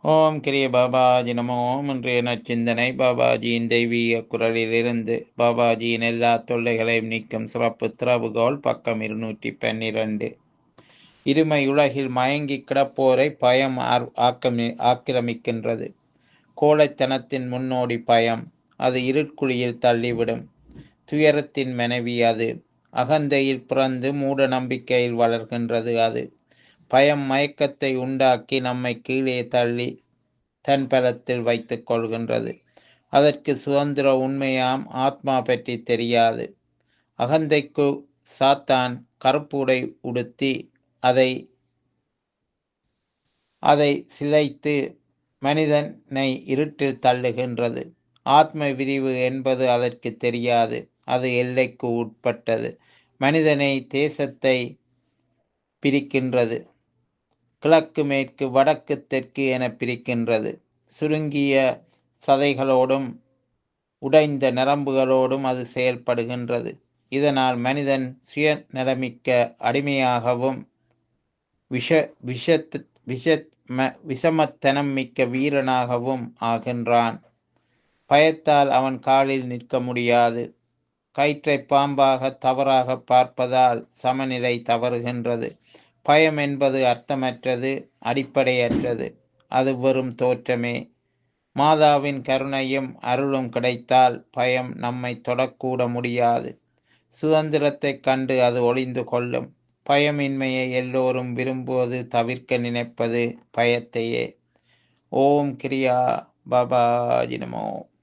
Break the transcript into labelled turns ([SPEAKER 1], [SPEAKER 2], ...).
[SPEAKER 1] ஓம் கிரிய பாபாஜி நமோ ஓம் இன்றைய நச்சிந்தனை பாபாஜியின் தெய்வீக குரலிலிருந்து பாபாஜியின் எல்லா தொல்லைகளையும் நீக்கும் சிறப்பு திறவுகோல் பக்கம் இருநூற்றி பன்னிரண்டு இருமை உலகில் மயங்கி கிடப்போரை பயம் ஆர்- ஆக்கமி ஆக்கிரமிக்கின்றது கோழைத்தனத்தின் முன்னோடி பயம் அது இருட்குழியில் தள்ளிவிடும் துயரத்தின் மனைவி அது அகந்தையில் பிறந்து மூட நம்பிக்கையில் வளர்கின்றது அது பயம் மயக்கத்தை உண்டாக்கி நம்மை கீழே தள்ளி தன் பலத்தில் வைத்துக் கொள்கின்றது அதற்கு சுதந்திர உண்மையாம் ஆத்மா பற்றி தெரியாது அகந்தைக்கு சாத்தான் கருப்புடை உடுத்தி அதை அதை சிதைத்து மனிதனை இருட்டில் தள்ளுகின்றது ஆத்ம விரிவு என்பது அதற்கு தெரியாது அது எல்லைக்கு உட்பட்டது மனிதனை தேசத்தை பிரிக்கின்றது கிழக்கு மேற்கு வடக்கு தெற்கு என பிரிக்கின்றது சுருங்கிய சதைகளோடும் உடைந்த நரம்புகளோடும் அது செயல்படுகின்றது இதனால் மனிதன் சுயநலமிக்க அடிமையாகவும் விஷ விஷத் விஷத் ம- விஷமத்தனம் மிக்க வீரனாகவும் ஆகின்றான் பயத்தால் அவன் காலில் நிற்க முடியாது கயிற்றை பாம்பாக தவறாக பார்ப்பதால் சமநிலை தவறுகின்றது பயம் என்பது அர்த்தமற்றது அடிப்படையற்றது அது வெறும் தோற்றமே மாதாவின் கருணையும் அருளும் கிடைத்தால் பயம் நம்மை தொடக்கூட முடியாது சுதந்திரத்தைக் கண்டு அது ஒளிந்து கொள்ளும் பயமின்மையை எல்லோரும் விரும்புவது தவிர்க்க நினைப்பது பயத்தையே ஓம் கிரியா பாபாஜி நமோ